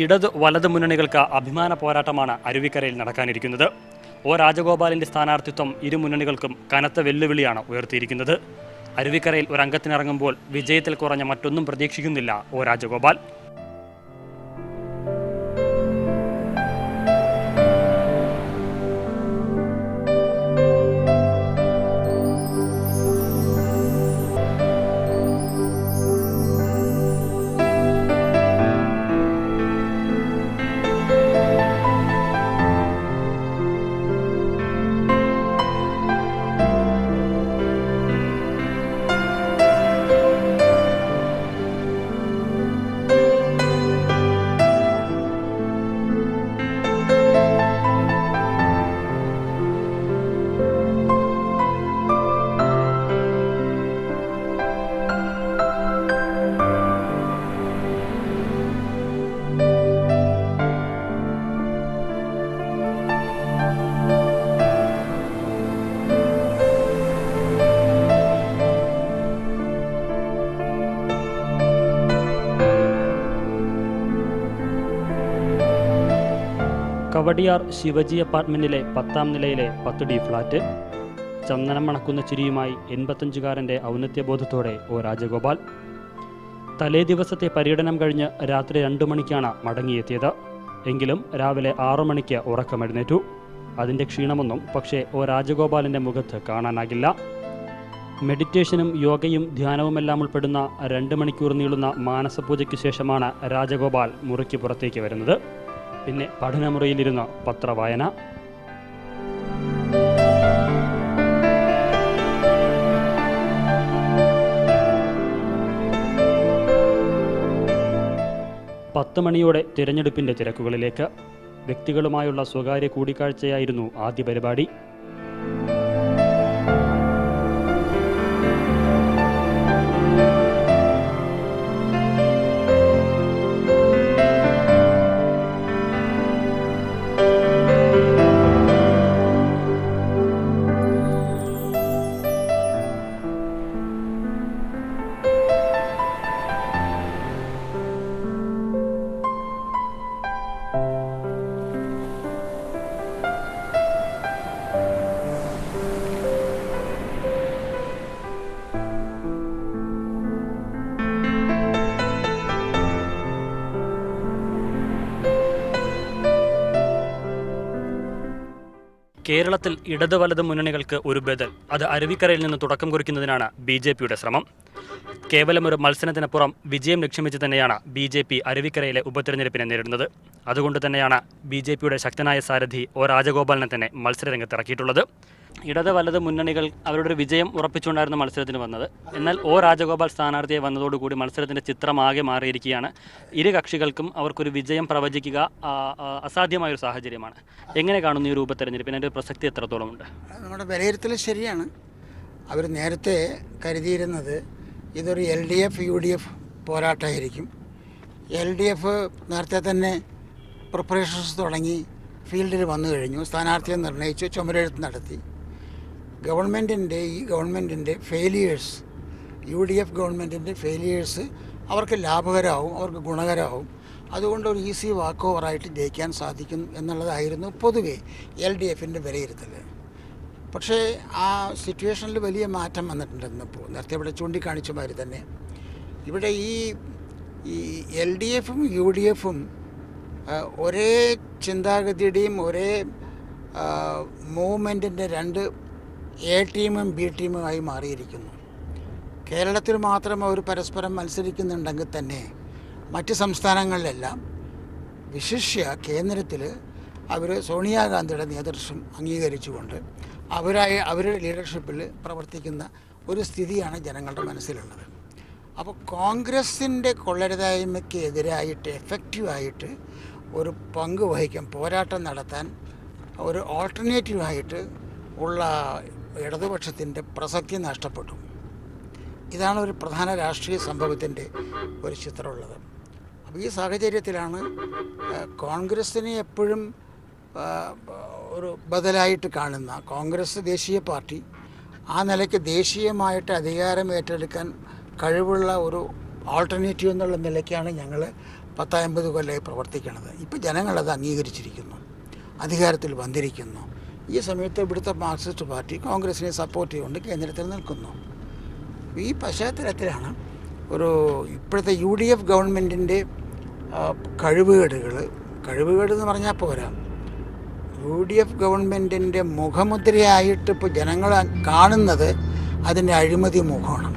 ഇടത് വലത് മുന്നണികൾക്ക് അഭിമാന പോരാട്ടമാണ് അരുവിക്കരയിൽ നടക്കാനിരിക്കുന്നത് ഒ രാജഗോപാലിന്റെ സ്ഥാനാർത്ഥിത്വം ഇരു മുന്നണികൾക്കും കനത്ത വെല്ലുവിളിയാണ് ഉയർത്തിയിരിക്കുന്നത് അരുവിക്കരയിൽ ഒരു അംഗത്തിനിറങ്ങുമ്പോൾ വിജയത്തിൽ കുറഞ്ഞ മറ്റൊന്നും പ്രതീക്ഷിക്കുന്നില്ല ഒ രാജഗോപാൽ കവടിയാർ ശിവജി അപ്പാർട്ട്മെന്റിലെ പത്താം നിലയിലെ പത്ത് ഡി ഫ്ളാറ്റ് ചന്ദനം മണക്കുന്ന ചിരിയുമായി എൺപത്തഞ്ചുകാരൻ്റെ ഔന്നത്യബോധത്തോടെ ഒ രാജഗോപാൽ തലേ ദിവസത്തെ പര്യടനം കഴിഞ്ഞ് രാത്രി രണ്ടു മണിക്കാണ് മടങ്ങിയെത്തിയത് എങ്കിലും രാവിലെ ആറു മണിക്ക് ഉറക്കമെഴുന്നേറ്റു അതിൻ്റെ ക്ഷീണമൊന്നും പക്ഷേ ഒ രാജഗോപാലിൻ്റെ മുഖത്ത് കാണാനാകില്ല മെഡിറ്റേഷനും യോഗയും ധ്യാനവുമെല്ലാം ഉൾപ്പെടുന്ന രണ്ട് മണിക്കൂർ നീളുന്ന മാനസപൂജയ്ക്ക് ശേഷമാണ് രാജഗോപാൽ മുറിക്ക് പുറത്തേക്ക് വരുന്നത് പിന്നെ പഠനമുറിയിലിരുന്ന് പത്രവായന പത്ത് മണിയോടെ തിരഞ്ഞെടുപ്പിന്റെ തിരക്കുകളിലേക്ക് വ്യക്തികളുമായുള്ള സ്വകാര്യ കൂടിക്കാഴ്ചയായിരുന്നു ആദ്യ പരിപാടി കേരളത്തിൽ ഇടത് വലത് മുന്നണികൾക്ക് ഒരു ബദൽ അത് അരുവിക്കരയിൽ നിന്ന് തുടക്കം കുറിക്കുന്നതിനാണ് ബി ജെ പിയുടെ ശ്രമം കേവലം ഒരു മത്സരത്തിനപ്പുറം വിജയം ലക്ഷ്യം വെച്ച് തന്നെയാണ് ബി ജെ പി അരുവിക്കരയിലെ ഉപതെരഞ്ഞെടുപ്പിനെ നേരിടുന്നത് അതുകൊണ്ട് തന്നെയാണ് ബി ജെ പിയുടെ ശക്തനായ സാരഥി ഒ രാജഗോപാലിനെ തന്നെ മത്സരരംഗത്ത് ഇറക്കിയിട്ടുള്ളത് ഇടത് വലത് മുന്നണികൾ അവരുടെ ഒരു വിജയം ഉറപ്പിച്ചുകൊണ്ടായിരുന്നു മത്സരത്തിന് വന്നത് എന്നാൽ ഒ രാജഗോപാൽ സ്ഥാനാർത്ഥിയെ വന്നതോടുകൂടി മത്സരത്തിന്റെ ചിത്രമാകെ മാറിയിരിക്കുകയാണ് ഇരു കക്ഷികൾക്കും അവർക്കൊരു വിജയം പ്രവചിക്കുക ആ, ആ, അസാധ്യമായൊരു സാഹചര്യമാണ് എങ്ങനെ കാണുന്നു ഈ ഒരു ഉപതെരഞ്ഞെടുപ്പിന് അതിൻ്റെ ഒരു പ്രസക്തി എത്രത്തോളമുണ്ട് നമ്മുടെ വിലയിരുത്തൽ ശരിയാണ് അവർ നേരത്തെ കരുതിയിരുന്നത് ഇതൊരു L D F U D F പോരാട്ടമായിരിക്കും എൽ ഡി എഫ് നേരത്തെ തന്നെ പ്രിപ്പറേഷൻസ് തുടങ്ങി ഫീൽഡിൽ വന്നു കഴിഞ്ഞു സ്ഥാനാർത്ഥിയെ നിർണയിച്ചു ചുമരെഴുത്ത് നടത്തി ഗവൺമെൻറ്റിൻ്റെ ഈ ഗവൺമെൻറ്റിൻ്റെ ഫെയിലിയേഴ്സ് യു ഡി എഫ് ഗവൺമെൻറ്റിൻ്റെ ഫെയിലിയേഴ്സ് അവർക്ക് ലാഭകരമാവും അവർക്ക് ഗുണകരമാവും അതുകൊണ്ട് ഒരു ഈസി വാക്ക് ഓവറായിട്ട് ജയിക്കാൻ സാധിക്കും എന്നുള്ളതായിരുന്നു പൊതുവെ എൽ ഡി എഫിൻ്റെ വിലയിരുത്തൽ പക്ഷേ ആ സിറ്റുവേഷനിൽ വലിയ മാറ്റം വന്നിട്ടുണ്ട് ഇന്നിപ്പോൾ നേരത്തെ ഇവിടെ ചൂണ്ടിക്കാണിച്ച മാതിരി തന്നെ ഇവിടെ ഈ ഈ എൽ ഡി എഫും യു ഡി എഫും ഒരേ ചിന്താഗതിയുടെയും ഒരേ മൂവ്മെൻറ്റിൻ്റെ രണ്ട് എ ടീമും ബി ടീമുമായി മാറിയിരിക്കുന്നു കേരളത്തിൽ മാത്രം അവർ പരസ്പരം മത്സരിക്കുന്നുണ്ടെങ്കിൽ തന്നെ മറ്റ് സംസ്ഥാനങ്ങളിലെല്ലാം വിശിഷ്യ കേന്ദ്രത്തിൽ അവർ സോണിയാഗാന്ധിയുടെ നേതൃത്വം അംഗീകരിച്ചുകൊണ്ട് അവരായി അവരുടെ ലീഡർഷിപ്പിൽ പ്രവർത്തിക്കുന്ന ഒരു സ്ഥിതിയാണ് ജനങ്ങളുടെ മനസ്സിലുള്ളത് അപ്പോൾ കോൺഗ്രസിൻ്റെ കൊള്ളരുതായ്മയ്ക്ക് എതിരായിട്ട് എഫക്റ്റീവായിട്ട് ഒരു പങ്ക് വഹിക്കാൻ പോരാട്ടം നടത്താൻ ഒരു ഓൾട്ടർനേറ്റീവായിട്ട് ഉള്ള ഇടതുപക്ഷത്തിൻ്റെ പ്രസക്തി നഷ്ടപ്പെട്ടു ഇതാണ് ഒരു പ്രധാന രാഷ്ട്രീയ സംഭവത്തിൻ്റെ ഒരു ചിത്രമുള്ളത് അപ്പോൾ ഈ സാഹചര്യത്തിലാണ് ആ, കോൺഗ്രസ്സിനെ എപ്പോഴും ആ, ഒരു ബദലായിട്ട് കാണുന്ന കോൺഗ്രസ് ദേശീയ പാർട്ടി ആ നിലയ്ക്ക് ദേശീയമായിട്ട് അധികാരം ഏറ്റെടുക്കാൻ കഴിവുള്ള ഒരു ആൾട്ടർനേറ്റീവ് എന്നുള്ള നിലയ്ക്കാണ് ഞങ്ങൾ പത്തമ്പത് കൊല്ലമായി പ്രവർത്തിക്കണത് ഇപ്പോൾ ജനങ്ങളത് അംഗീകരിച്ചിരിക്കുന്നു അധികാരത്തിൽ വന്നിരിക്കുന്നു ഈ സമയത്ത് ഇവിടുത്തെ മാർക്സിസ്റ്റ് പാർട്ടി കോൺഗ്രസിനെ സപ്പോർട്ട് ചെയ്തുകൊണ്ട് കേന്ദ്രത്തിൽ നിൽക്കുന്നു ഈ പശ്ചാത്തലത്തിലാണ് ഒരു ഇപ്പോഴത്തെ യു ഡി എഫ് ഗവൺമെൻറ്റിൻ്റെ കഴിവുകേടുകൾ കഴിവുകേട് എന്ന് പറഞ്ഞാൽ പോരാ യു ഡി എഫ് ഗവൺമെൻറ്റിൻ്റെ മുഖമുദ്രയായിട്ട് ഇപ്പോൾ ജനങ്ങൾ കാണുന്നത് അതിൻ്റെ അഴിമതി മുഖമാണ്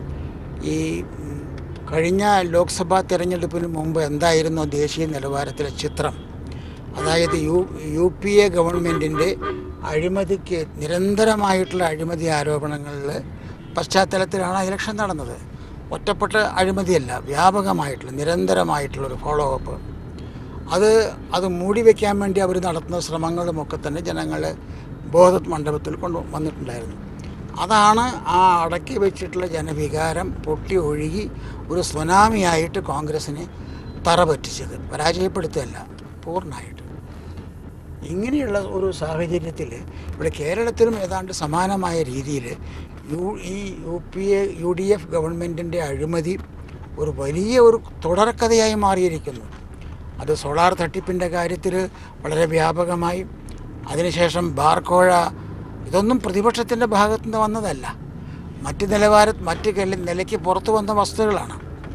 ഈ ഉം, കഴിഞ്ഞ ലോക്സഭാ തെരഞ്ഞെടുപ്പിന് മുമ്പ് എന്തായിരുന്നു ദേശീയ നിലവാരത്തിലെ ചിത്രം അതായത് യു യു പി എ ഗവൺമെൻറ്റിൻ്റെ അഴിമതിക്ക് നിരന്തരമായിട്ടുള്ള അഴിമതി ആരോപണങ്ങളിൽ പശ്ചാത്തലത്തിലാണ് ഇലക്ഷൻ നടന്നത് ഒറ്റപ്പെട്ട അഴിമതിയല്ല വ്യാപകമായിട്ടുള്ള നിരന്തരമായിട്ടുള്ള ഒരു ഫോളോ അപ്പ് അത് അത് മൂടി വയ്ക്കാൻ വേണ്ടി അവർ നടത്തുന്ന ശ്രമങ്ങളുമൊക്കെ തന്നെ ജനങ്ങൾ ബോധ മണ്ഡപത്തിൽ കൊണ്ട് വന്നിട്ടുണ്ടായിരുന്നു അതാണ് ആ അടക്കി വെച്ചിട്ടുള്ള ജനവികാരം പൊട്ടി ഒഴുകി ഒരു സുനാമിയായിട്ട് കോൺഗ്രസിനെ തറ പറ്റിച്ചത് പരാജയപ്പെടുത്തുകയല്ല പൂർണ്ണമായിട്ട് ഇങ്ങനെയുള്ള ഒരു സാഹചര്യത്തിൽ ഇവിടെ കേരളത്തിലും ഏതാണ്ട് സമാനമായ രീതിയിൽ യു ഈ U P A U D F ഗവൺമെൻറ്റിൻ്റെ അഴിമതി ഒരു വലിയ ഒരു തുടർക്കഥയായി മാറിയിരിക്കുന്നു അത് സോളാർ തട്ടിപ്പിൻ്റെ കാര്യത്തിൽ വളരെ വ്യാപകമായി അതിനുശേഷം ബാർക്കോഴ ഇതൊന്നും പ്രതിപക്ഷത്തിൻ്റെ ഭാഗത്തു നിന്ന് വന്നതല്ല മറ്റ് നിലവാര മറ്റ് കെല- നിലയ്ക്ക് പുറത്തു വന്ന വസ്തുക്കളാണ്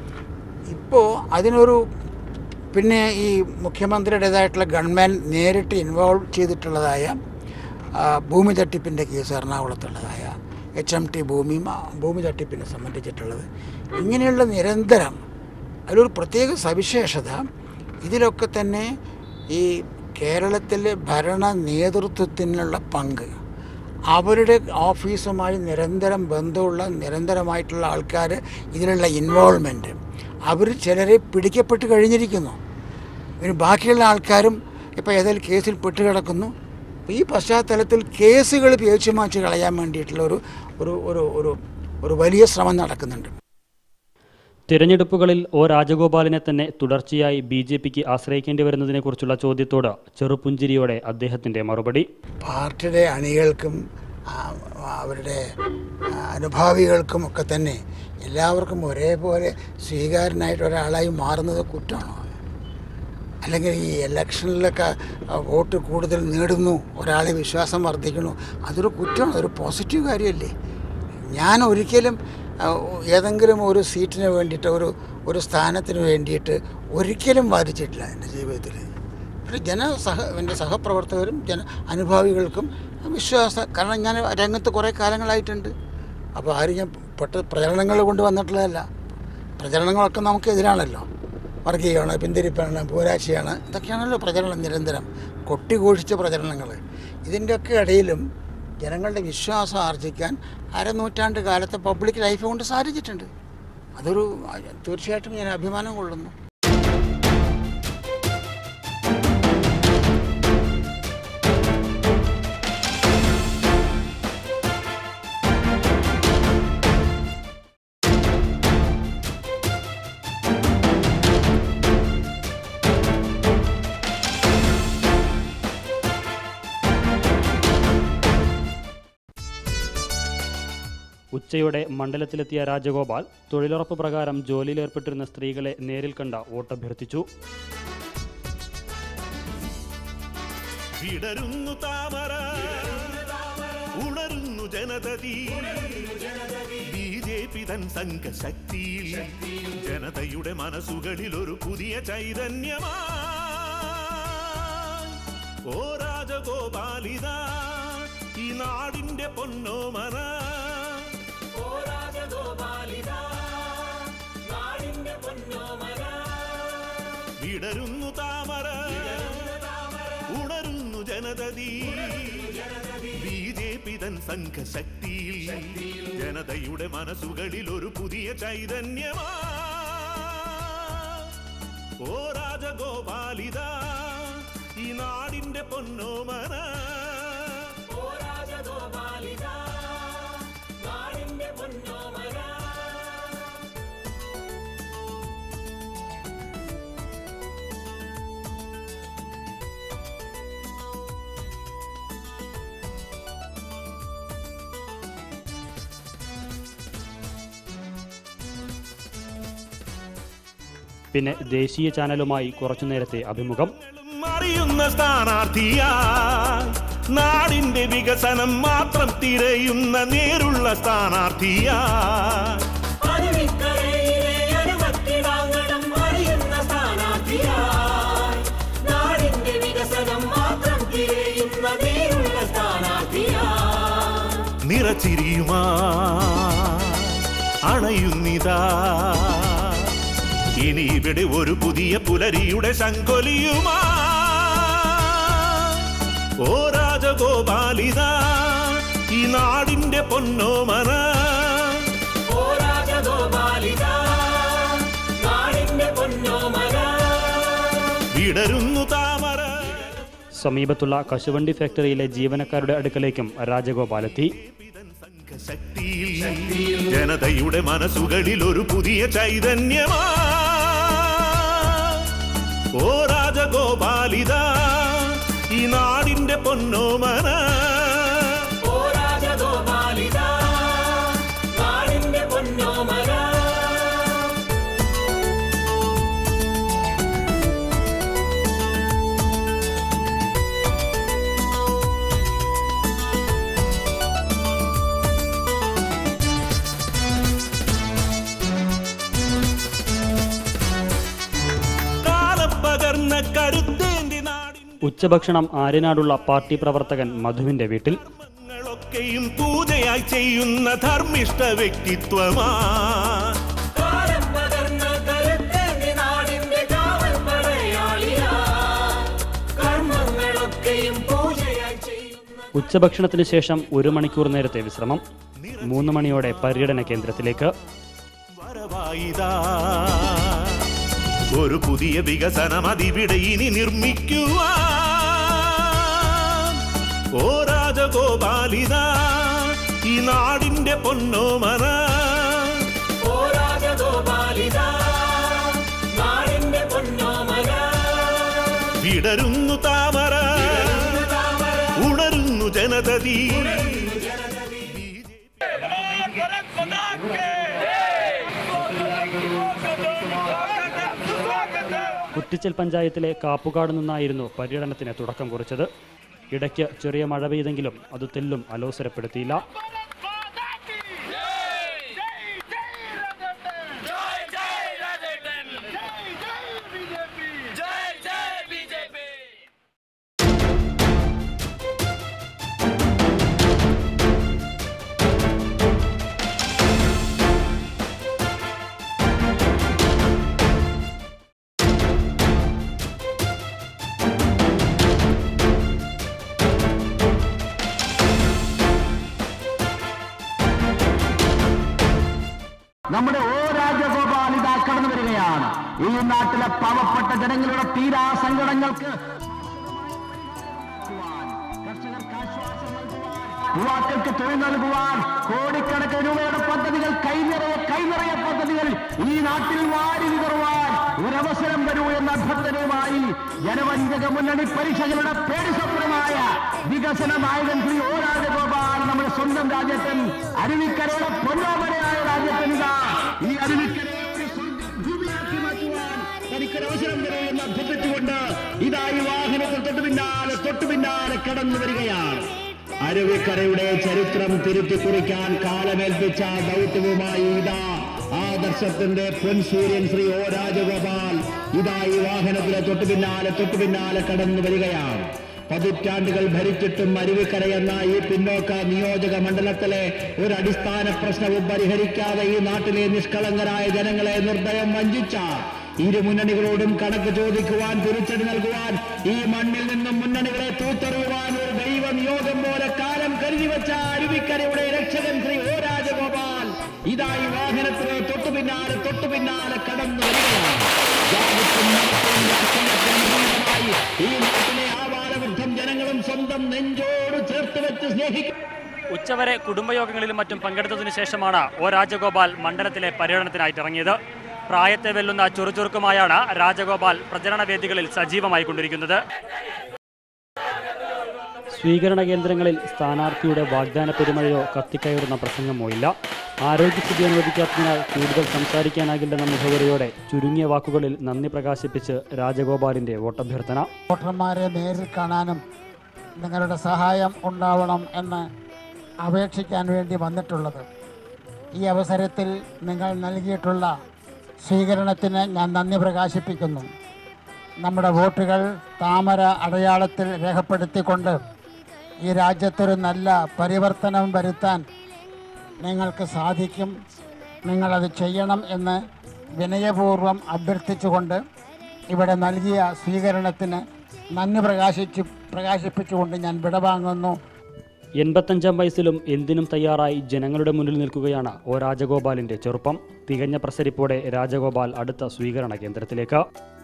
ഇപ്പോൾ അതിനൊരു പിന്നെ ഈ മുഖ്യമന്ത്രിയുടേതായിട്ടുള്ള ഗവൺമെൻ നേരിട്ട് ഇൻവോൾവ് ചെയ്തിട്ടുള്ളതായ ആ, ഭൂമി തട്ടിപ്പിൻ്റെ കേസ് എറണാകുളത്തുള്ളതായ എച്ച് എം ടി ഭൂമി ഭൂമി തട്ടിപ്പിനെ സംബന്ധിച്ചിട്ടുള്ളത് ഇങ്ങനെയുള്ള നിരന്തരം അതിലൊരു പ്രത്യേക സവിശേഷത ഇതിലൊക്കെ തന്നെ ഈ കേരളത്തിലെ ഭരണ നേതൃത്വത്തിനുള്ള പങ്ക് അവരുടെ ഓഫീസുമായി നിരന്തരം ബന്ധമുള്ള നിരന്തരമായിട്ടുള്ള ആൾക്കാർ ഇതിലുള്ള ഇൻവോൾവ്മെൻറ്റ് അവർ ചിലരെ പിടിക്കപ്പെട്ട് കഴിഞ്ഞിരിക്കുന്നു ഇനി ബാക്കിയുള്ള ആൾക്കാരും ഇപ്പോൾ ഏതെങ്കിലും കേസിൽ പെട്ടുകിടക്കുന്നു അപ്പോൾ ഈ പശ്ചാത്തലത്തിൽ കേസുകൾ പേച്ചു മാറ്റി കളയാൻ വേണ്ടിയിട്ടുള്ള ഒരു ഒരു ഒരു ഒരു ഒരു വലിയ ശ്രമം നടക്കുന്നുണ്ട് തിരഞ്ഞെടുപ്പുകളിൽ ഒ രാജഗോപാലിനെ തന്നെ തുടർച്ചയായി ബി ജെ പിക്ക് ആശ്രയിക്കേണ്ടി വരുന്നതിനെക്കുറിച്ചുള്ള ചോദ്യത്തോട് ചെറുപുഞ്ചിരിയോടെ അദ്ദേഹത്തിന്റെ മറുപടി പാർട്ടിയുടെ അണികൾക്കും ആ, അവരുടെ ആ, അനുഭാവികൾക്കും ഒക്കെ തന്നെ എല്ലാവർക്കും ഒരേപോലെ സ്വീകാരനായിട്ട് ഒരാളായി മാറുന്നത് കുറ്റമാണോ അല്ലെങ്കിൽ ഈ ഇലക്ഷനിലൊക്കെ ആ, വോട്ട് കൂടുതൽ നേടുന്നു ഒരാളെ വിശ്വാസം വർദ്ധിക്കുന്നു അതൊരു കുറ്റമാണ് ഒരു പോസിറ്റീവ് കാര്യമല്ലേ ഞാൻ ഒരിക്കലും ആ, ഏതെങ്കിലും ഒരു സീറ്റിന് വേണ്ടിയിട്ട് ഒരു ഒരു സ്ഥാനത്തിന് വേണ്ടിയിട്ട് ഒരിക്കലും വാദിച്ചിട്ടില്ല എൻ്റെ ജീവിതത്തിൽ ഒരു ജന സഹ എൻ്റെ സഹപ്രവർത്തകരും ജന അനുഭാവികൾക്കും വിശ്വാസം കാരണം ഞാൻ രംഗത്ത് കുറേ കാലങ്ങളായിട്ടുണ്ട് അപ്പോൾ ആരും ഞാൻ പെട്ട പ്രചരണങ്ങൾ കൊണ്ട് വന്നിട്ടുള്ളതല്ല പ്രചരണങ്ങളൊക്കെ നമുക്കെതിരാണല്ലോ വർഗീയമാണ് പിന്തിരിപ്പാണ് പൂരാശിയാണ് ഇതൊക്കെയാണല്ലോ പ്രചരണം നിരന്തരം കൊട്ടിഘോഷിച്ച പ്രചരണങ്ങൾ ഇതിൻ്റെയൊക്കെ ഇടയിലും ജനങ്ങളുടെ വിശ്വാസം ആർജിക്കാൻ അരനൂറ്റാണ്ട് കാലത്തെ പബ്ലിക് ലൈഫ് കൊണ്ട് സാധിച്ചിട്ടുണ്ട് അതൊരു തീർച്ചയായിട്ടും ഞാൻ അഭിമാനം കൊള്ളുന്നു ഉച്ചയോടെ മണ്ഡലത്തിലെത്തിയ രാജഗോപാൽ തൊഴിലുറപ്പ് പ്രകാരം ജോലിയിലേർപ്പെട്ടിരുന്ന സ്ത്രീകളെ നേരിൽ കണ്ട വോട്ടഭ്യർത്ഥിച്ചു വിടരുന്നു താമര ഉണരുന്നു ജനതതി ബി ജെ പി തൻ സംഘശക്തിയിൽ ജനതയുടെ മനസ്സുകളിൽ ഒരു പുതിയ ചൈതന്യമാ ഓ രാജഗോപാലിത ഈ നാടിന്റെ പൊന്നോമന ഓ രാജഗോപാലിത നാടിന്റെ പൊന്നോമന വിടരുന്നു താമര ഉണരുന്നു ജനതതി ബി ജെ പി തൻ സംഘശക്തിയിൽ ജനതയുടെ മനസ്സുകളിൽ ഒരു പുതിയ ചൈതന്യമാ ഓ രാജഗോപാലിത ഈ നാടിന്റെ പൊന്നോമന ഓ രാജഗോപാലിത നാടിന്റെ പൊന്നോമന പിന്നെ ദേശീയ ചാനലുമായി കുറച്ചുനേരത്തെ അഭിമുഖം അറിയുന്ന സ്ഥാനാർത്ഥിയായി നാടിന്റെ വികസനം മാത്രം തിരയുന്ന നേരുള്ള സ്ഥാനാർത്ഥിയായി അരുവിക്കരയിലെ അരുവത്തിടാങ്ങണം അറിയുന്ന സ്ഥാനാർത്ഥിയായി നാടിന്റെ വികസനം മാത്രം തിരയുന്ന നേരുള്ള സ്ഥാനാർത്ഥിയായി നിറച്ചിരിയുമാ അണയുന്നിതാ ഇനി ഇവിടെ ഒരു പുതിയ പുലരിയുടെ ശങ്കൊലിയുമാ ഓ രാജഗോപാലിത ഈ നാടിന്റെ പൊന്നോമന ഓ രാജഗോപാലിക നാടിന്റെ പൊന്നോമന വിടരുന്നു താമര സമീപത്തുള്ള കശുവണ്ടി ഫാക്ടറിയിലെ ജീവനക്കാരുടെ അടുക്കലേക്കും രാജഗോപാലെത്തി ശക്തിയിൽ ജനതയുടെ മനസ്സുകളിൽ ഒരു പുതിയ ചൈതന്യമാ ഓ രാജഗോപാലിത ഈ നാടിന്റെ പൊന്നോമന ഓ രാജഗോപാലിക നാടിന്റെ പൊന്നോമന കാലം പകർന്ന കരുത്തേന്തി നാടിൻ ഉച്ചഭക്ഷണം ആര്യനാടുള്ള പാർട്ടി പ്രവർത്തകൻ മധുവിന്റെ വീട്ടിൽ ങ്ങളൊക്കെയും പൂജയായി ചെയ്യുന്ന ധർമ്മിഷ്ഠ വ്യക്തിത്വമാ കാലം പകർന്ന കരുത്തേന്തി നാടിന്റെ കാവൽ പടയാളിയാ കർമ്മങ്ങളൊക്കെയും പൂജയായി ചെയ്യുന്ന ഉച്ചഭക്ഷണത്തിന് ശേഷം ഒരു മണിക്കൂർ നേരത്തെ വിശ്രമം മൂന്ന് മണിയോടെ പര്യടന കേന്ദ്രത്തിലേക്ക് വരവായിതാ ഒരു പുതിയ വികസനം അതിവിടെ ഇനി നിർമ്മിക്കുവാൻ ഓ രാജഗോപാലിത ഈ നാടിന്റെ പൊന്നോമന ഓ രാജഗോപാലിക നാടിന്റെ പൊന്നോമന വിടരുന്നു താമര ഉണരുന്നു ജനതീ കുറ്റിച്ചൽ പഞ്ചായത്തിലെ കാപ്പുകാട് നിന്നായിരുന്നു പര്യടനത്തിന് തുടക്കം കുറിച്ചത് ഇടയ്ക്ക് ചെറിയ മഴ പെയ്തെങ്കിലും അത് തെല്ലും അലോസരപ്പെടുത്തിയില്ല നമ്മുടെ ഓ രാജഗോപാൽ ഇതാ കടന്നു വരികയാണ് ഈ നാട്ടിലെ പാവപ്പെട്ട ജനങ്ങളുടെ തീരാ സങ്കടങ്ങൾക്ക് കർഷകർക്ക് ആശ്വാസം നൽകുവാൻ, യുവാക്കൾക്ക് തൊഴിൽ നൽകുവാൻ കോടിക്കണക്കിന് രൂപയുടെ പദ്ധതികൾ കൈനിറയെ കൈനിറയ പദ്ധതികൾ ഈ നാട്ടിൽ വാരി വിതറുവാൻ ഒരവസരം വരൂ എന്ന അഭ്യർത്ഥനയുമായി ജനവഞ്ചക മുന്നണി പരീക്ഷകളുടെ പേടിസ്വപ്നമായ വികസന നായകൻ ശ്രീ ഓ രാജഗോപാൽ നമ്മുടെ സ്വന്തം രാജ്യത്തൻ അരുവിക്കരയുടെ പൊന്നോമനയായ രാജ്യത്തൻ ഇതാ ഈ അരുവിക്കരയെ ഒരു സ്വർഗ്ഗ ഭൂമിയാക്കി മാറ്റുവാൻ തനിക്കൊരു അവസരം വരൂ എന്ന് അഭ്യർത്ഥിച്ചുകൊണ്ട് ഇതാ ഈ വാഹനത്തിൽ തൊട്ടു പിന്നാലെ തൊട്ടു പിന്നാലെ കടന്നു വരികയാണ് അരുവിക്കരയുടെ ചരിത്രം തിരുത്തി കുറിക്കാൻ കാലമേൽപ്പിച്ച ദൗത്യവുമായി ഇതാ ആദർശത്തിന്റെ പൊൻസൂര്യൻ ശ്രീ ഒ രാജഗോപാൽ ഇതാ ഈ വാഹനത്തിലെ തൊട്ടു പിന്നാലെ തൊട്ടു പിന്നാലെ കടന്നു വരികയാണ് പതിറ്റാണ്ടുകൾ ഭരിച്ചിട്ടും അരുവിക്കര എന്ന ഈ പിന്നോക്ക നിയോജക മണ്ഡലത്തിലെ ഒരു അടിസ്ഥാന പ്രശ്നവും പരിഹരിക്കാതെ ഈ നാട്ടിലെ നിഷ്കളങ്കരായ ജനങ്ങളെ നിർദ്ദയം വഞ്ചിച്ച ഇരു മുന്നണികളോടും കണക്ക് ചോദിക്കുവാൻ തിരിച്ചടി നൽകുവാൻ ഈ മണ്ണിൽ നിന്നും മുന്നണികളെ തൂത്തെറിയുവാൻ ഒരു ദൈവ നിയോഗം പോലെ കാലം കരുതി വെച്ച അരുവിക്കരയുടെ രക്ഷകൻ ശ്രീ ഒ രാജഗോപാൽ ഇതായി വാഹനത്തിന് തൊട്ടു പിന്നാലെ തൊട്ടു പിന്നാലെ കടന്നു വരികയാണ് ജാതിക്കും മതത്തിനും രാഷ്ട്രീയത്തിനും അതീതമായി ഈ നാട്ടിലെ ആവാലവൃദ്ധം ജനങ്ങളും സ്വന്തം നെഞ്ചോട് ചേർത്ത് വെച്ച് സ്നേഹിക്കും ഉച്ചവരെ കുടുംബയോഗങ്ങളിലും മറ്റും പങ്കെടുത്തതിനു ശേഷമാണ് ഒ രാജഗോപാൽ മണ്ഡലത്തിലെ പര്യടനത്തിനായിട്ട് ഇറങ്ങിയത് പ്രായത്തെ വെല്ലുന്ന ചുറുചുറുക്കുമായാണ് രാജഗോപാൽ പ്രചരണ വേദികളിൽ സജീവമായി കൊണ്ടിരിക്കുന്നത് സ്വീകരണ കേന്ദ്രങ്ങളിൽ സ്ഥാനാർത്ഥിയുടെ വാഗ്ദാന പെരുമഴയോ കത്തിക്കയറുന്ന പ്രസംഗമോ ഇല്ല ആരോഗ്യസ്ഥിതി അനുവദിക്കാത്തതിനാൽ കൂടുതൽ സംസാരിക്കാനാകില്ലെന്ന മുഖവരിയോടെ ചുരുങ്ങിയ വാക്കുകളിൽ നന്ദി പ്രകാശിപ്പിച്ച് രാജഗോപാലിന്റെ വോട്ടഭ്യർത്ഥന വോട്ടർമാരെ നേരിൽ കാണാനും നിങ്ങളുടെ സഹായം ഉണ്ടാവണം എന്ന് അപേക്ഷിക്കാൻ വേണ്ടി വന്നിട്ടുള്ളത് ഈ അവസരത്തിൽ നിങ്ങൾ നൽകിയിട്ടുള്ള സ്വീകരണത്തിന് ഞാൻ നന്ദി പ്രകാശിപ്പിക്കുന്നു നമ്മുടെ വോട്ടുകൾ താമര അടയാളത്തിൽ രേഖപ്പെടുത്തിക്കൊണ്ട് ഈ രാജ്യത്തൊരു നല്ല പരിവർത്തനം വരുത്താൻ നിങ്ങൾക്ക് സാധിക്കും നിങ്ങളത് ചെയ്യണം എന്ന് വിനയപൂർവ്വം അഭ്യർത്ഥിച്ചുകൊണ്ട് ഇവിടെ നൽകിയ സ്വീകരണത്തിന് നന്ദി പ്രകാശിച്ചു പ്രകാശിപ്പിച്ചുകൊണ്ട് ഞാൻ വിടവാങ്ങുന്നു എൺപത്തഞ്ചാം വയസ്സിലും എന്തിനും തയ്യാറായി ജനങ്ങളുടെ മുന്നിൽ നിൽക്കുകയാണ് ഒ രാജഗോപാലിന്റെ ചെറുപ്പം തികഞ്ഞ പ്രസരിപ്പോടെ രാജഗോപാൽ അടുത്ത സ്വീകരണ കേന്ദ്രത്തിലേക്ക്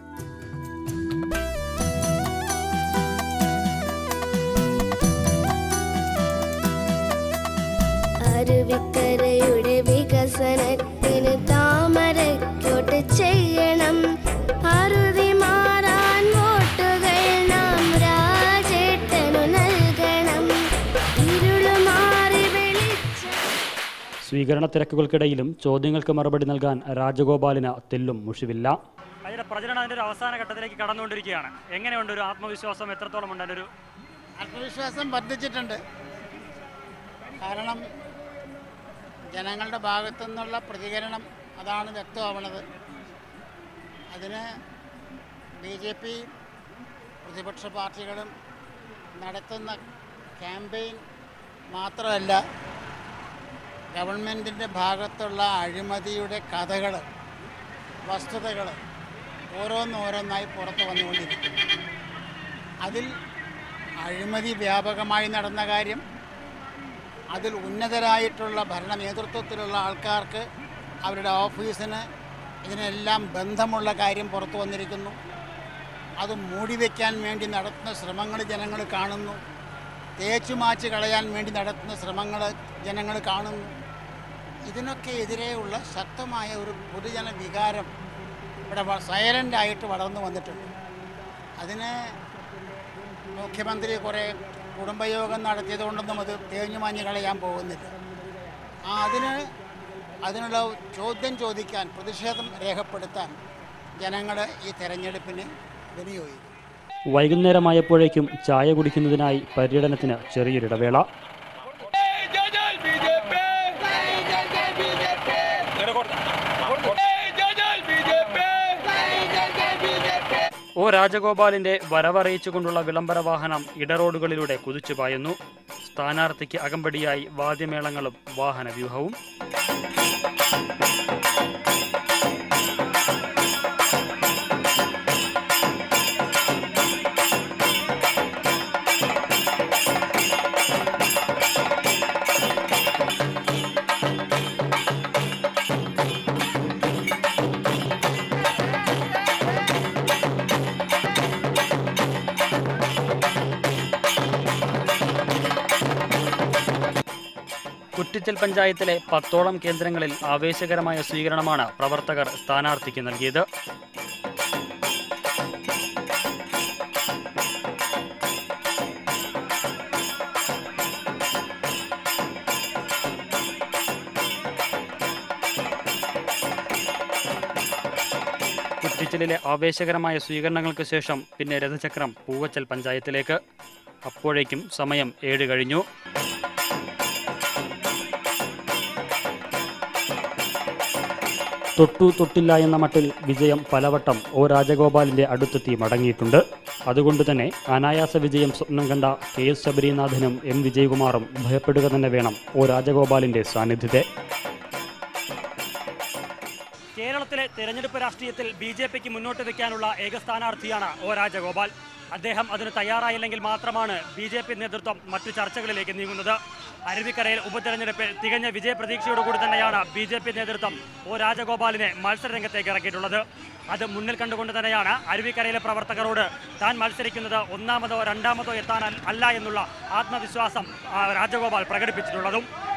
അരുവിക്കരയുടെ വികസനത്തിന് താമരയ്ക്കോട്ട് ചെയ്യണം അറുതി മാറാൻ വോട്ടുകൾ നാം രാജേട്ടനു നൽകണം ഇരുളുമാറി വെളിച്ചം സ്വീകരണ തിരക്കുകൾക്കിടയിലും ചോദ്യങ്ങൾക്ക് മറുപടി നൽകാൻ രാജഗോപാലിന് തെല്ലും മുഷിവില്ല അതിന്റെ പ്രചരണം അതിന്റെ ഒരു അവസാന ഘട്ടത്തിലേക്ക് കടന്നുകൊണ്ടിരിക്കുകയാണ് എങ്ങനെയുണ്ട് ഒരു ആത്മവിശ്വാസം എത്രത്തോളം ഉണ്ട് അതിന്റെ ഒരു ആത്മവിശ്വാസം വർദ്ധിച്ചിട്ടുണ്ട് കാരണം ജനങ്ങളുടെ ഭാഗത്തു നിന്നുള്ള പ്രതികരണം അതാണ് വ്യക്തമാവണത് അതിന് ബി ജെ പി പ്രതിപക്ഷ പാർട്ടികളും നടത്തുന്ന ക്യാമ്പയിൻ മാത്രമല്ല ഗവൺമെൻറ്റിൻ്റെ ഭാഗത്തുള്ള അഴിമതിയുടെ കഥകൾ വസ്തുതകൾ ഓരോന്നോരോന്നായി പുറത്തു വന്നുകൊണ്ടിരിക്കുന്നു അതിൽ അഴിമതി വ്യാപകമായി നടന്ന കാര്യം അതിൽ ഉന്നതരായിട്ടുള്ള ഭരണ നേതൃത്വത്തിലുള്ള ആൾക്കാർക്ക് അവരുടെ ഓഫീസിന് ഇതിനെല്ലാം ബന്ധമുള്ള കാര്യം പുറത്തു വന്നിരിക്കുന്നു അത് മൂടിവെക്കാൻ വേണ്ടി നടത്തുന്ന ശ്രമങ്ങൾ ജനങ്ങൾ കാണുന്നു തേച്ചു മാച്ച് കളയാൻ വേണ്ടി നടത്തുന്ന ശ്രമങ്ങൾ ജനങ്ങൾ കാണുന്നു ഇതിനൊക്കെ എതിരെയുള്ള ശക്തമായ ഒരു പൊതുജന വികാരം ഇവിടെ സൈലൻ്റായിട്ട് വളർന്നു വന്നിട്ടുണ്ട് അതിന് മുഖ്യമന്ത്രി കുറേ കുടുംബയോഗം നടത്തിയത് കൊണ്ടൊന്നും അത് തേഞ്ഞു മാഞ്ഞു കളയാൻ പോകുന്നില്ല ആ അതിന് അതിനുള്ള ചോദ്യം ചോദിക്കാൻ പ്രതിഷേധം രേഖപ്പെടുത്താൻ ജനങ്ങൾ ഈ തെരഞ്ഞെടുപ്പിന് വിനിയോഗിക്കും വൈകുന്നേരമായപ്പോഴേക്കും ചായ കുടിക്കുന്നതിനായി പര്യടനത്തിന് ചെറിയൊരിടവേള ഒ രാജഗോപാലിന്റെ വരവറിയിച്ചുകൊണ്ടുള്ള വിളംബര വാഹനം ഇടറോഡുകളിലൂടെ കുതിച്ചു പായുന്നു സ്ഥാനാർത്ഥിക്ക് അകമ്പടിയായി വാദ്യമേളങ്ങളും വാഹനവ്യൂഹവും കുറ്റിച്ചൽ പഞ്ചായത്തിലെ പത്തോളം കേന്ദ്രങ്ങളിൽ ആവേശകരമായ സ്വീകരണമാണ് പ്രവർത്തകർ സ്ഥാനാർത്ഥിക്ക് നൽകിയത് കുറ്റിച്ചലിലെ ആവേശകരമായ സ്വീകരണങ്ങൾക്ക് ശേഷം പിന്നെ രഥചക്രം പൂവച്ചൽ പഞ്ചായത്തിലേക്ക് അപ്പോഴേക്കും സമയം ഏഴ് കഴിഞ്ഞു തൊട്ടു തൊട്ടില്ല എന്ന മട്ടിൽ വിജയം പലവട്ടം ഒ രാജഗോപാലിന്റെ അടുത്തെത്തി മടങ്ങിയിട്ടുണ്ട് അതുകൊണ്ട് തന്നെ അനായാസ വിജയം സ്വപ്നം കണ്ട കെ എസ് ശബരിനാഥനും എം വിജയകുമാറും ഭയപ്പെടുക തന്നെ വേണം ഒ രാജഗോപാലിന്റെ സാന്നിധ്യത്തെ കേരളത്തിലെ തെരഞ്ഞെടുപ്പ് രാഷ്ട്രീയത്തിൽ ബി ജെ പിക്ക് മുന്നോട്ട് വെക്കാനുള്ള ഏക സ്ഥാനാർത്ഥിയാണ് ഒ രാജഗോപാൽ അദ്ദേഹം അതിന് തയ്യാറായില്ലെങ്കിൽ മാത്രമാണ് ബി ജെ പി നേതൃത്വം മറ്റു ചർച്ചകളിലേക്ക് നീങ്ങുന്നത് അരുവിക്കരയിൽ ഉപതെരഞ്ഞെടുപ്പിൽ തികഞ്ഞ വിജയപ്രതീക്ഷയോടുകൂടി തന്നെയാണ് ബി ജെ പി നേതൃത്വം ഒ രാജഗോപാലിനെ മത്സരരംഗത്തേക്ക് ഇറക്കിയിട്ടുള്ളത് അത് മുന്നിൽ കണ്ടുകൊണ്ട് തന്നെയാണ് അരുവിക്കരയിലെ പ്രവർത്തകരോട് താൻ മത്സരിക്കുന്നത് ഒന്നാമതോ രണ്ടാമതോ എത്താൻ അല്ല എന്നുള്ള ആത്മവിശ്വാസം ആ, രാജഗോപാൽ പ്രകടിപ്പിച്ചിട്ടുള്ളതും